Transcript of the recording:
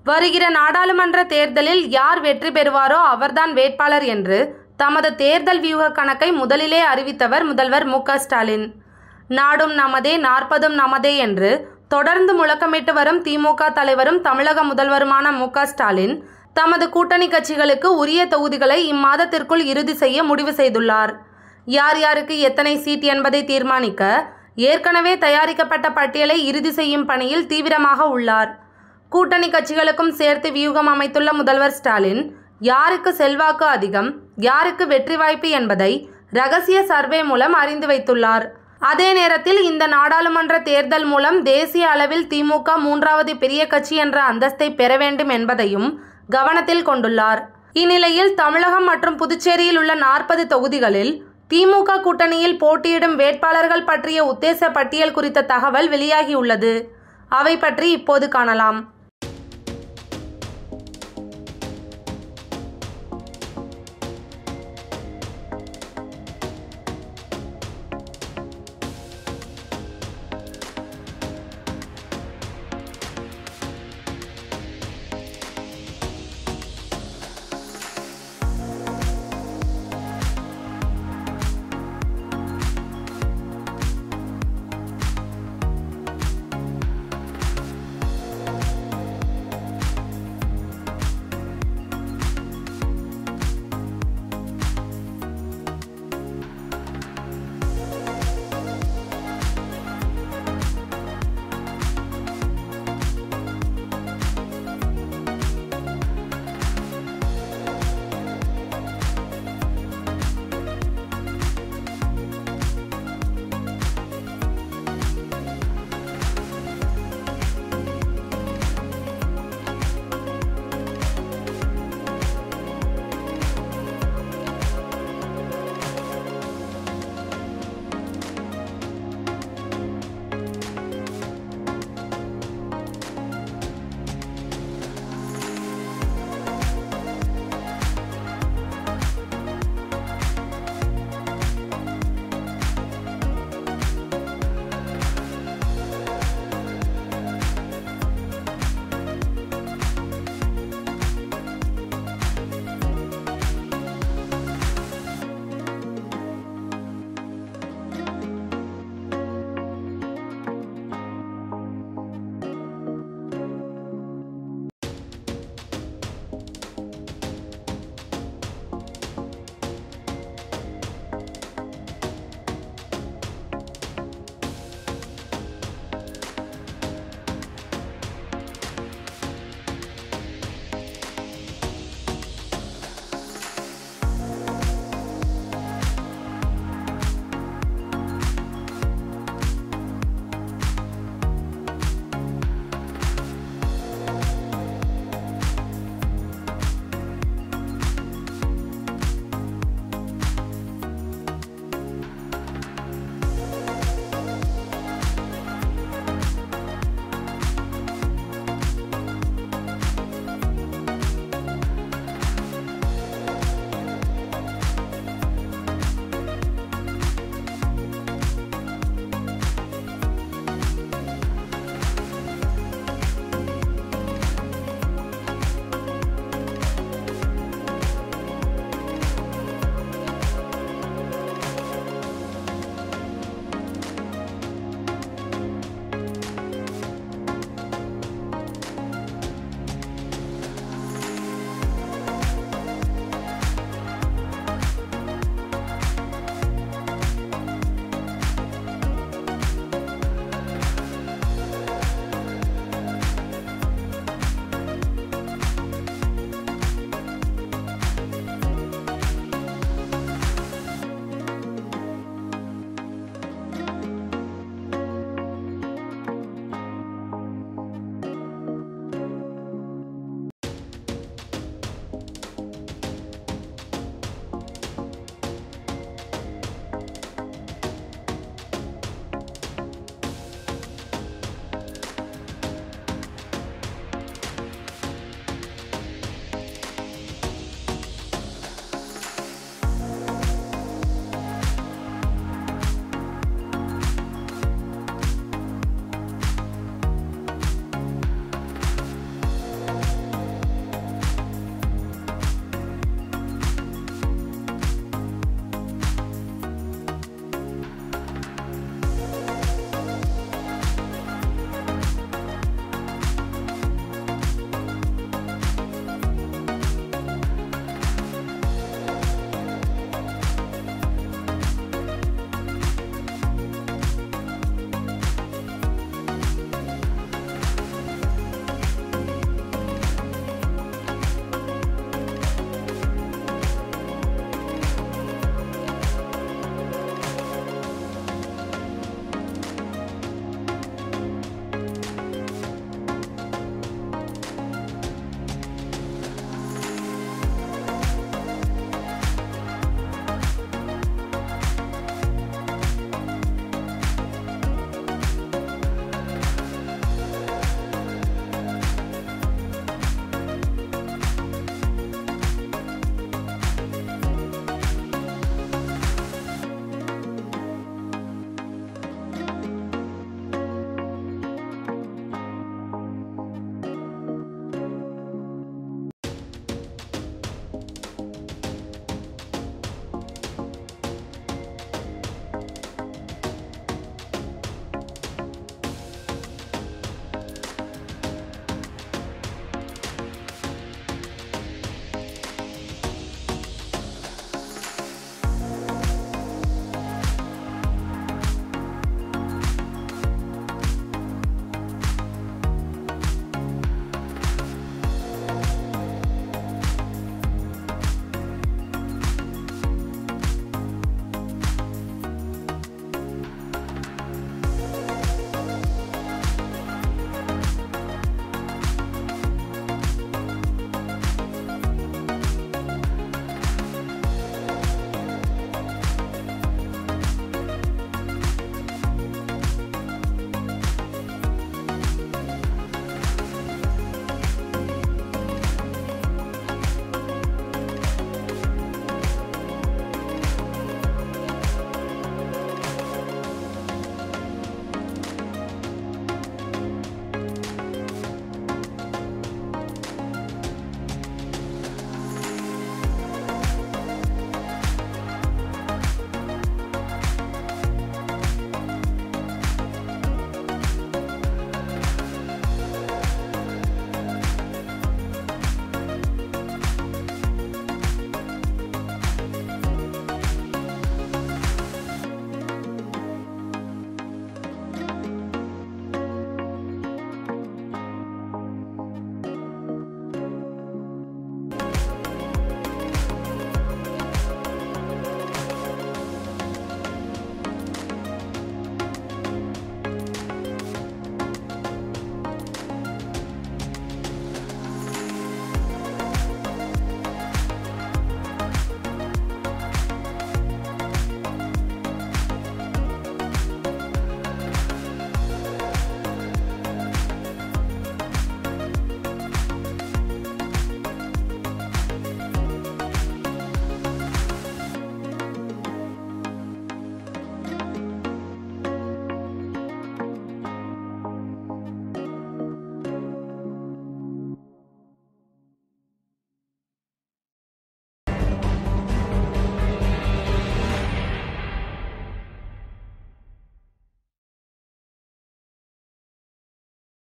வருகிற நாடாளுமன்ற தேர்தலில் யார் வெற்றி பெறுவாரோ அவர்தான் வேட்பாளர் என்று தமது தேர்தல் வியூக கணக்கை முதலிலே அறிவித்தவர் முதல்வர் மு க ஸ்டாலின் நாடும் நமதே நாற்பதும் நமதே என்று தொடர்ந்து முழக்கமிட்டு வரும் திமுக தலைவரும் தமிழக முதல்வருமான மு க ஸ்டாலின் தமது கூட்டணி கட்சிகளுக்கு உரிய தொகுதிகளை இம்மாதத்திற்குள் இறுதி செய்ய முடிவு செய்துள்ளார் யார் யாருக்கு எத்தனை சீட் என்பதை தீர்மானிக்க ஏற்கனவே தயாரிக்கப்பட்ட பட்டியலை இறுதி செய்யும் பணியில் தீவிரமாக உள்ளார் கூட்டணி கட்சிகளுக்கும் சேர்த்து வியூகம் அமைத்துள்ள முதல்வர் ஸ்டாலின் யாருக்கு செல்வாக்கு அதிகம் யாருக்கு வெற்றி வாய்ப்பு என்பதை ரகசிய சர்வே மூலம் அறிந்து வைத்துள்ளார் அதே நேரத்தில் இந்த நாடாளுமன்ற தேர்தல் மூலம் தேசிய அளவில் திமுக மூன்றாவது பெரிய கட்சி என்ற அந்தஸ்தை பெற வேண்டும் என்பதையும் கவனத்தில் கொண்டுள்ளார் இந்நிலையில் தமிழகம் மற்றும் புதுச்சேரியில் உள்ள நாற்பது தொகுதிகளில் திமுக கூட்டணியில் போட்டியிடும் வேட்பாளர்கள் பற்றிய உத்தேச பட்டியல் குறித்த தகவல் வெளியாகியுள்ளது அவை பற்றி இப்போது காணலாம்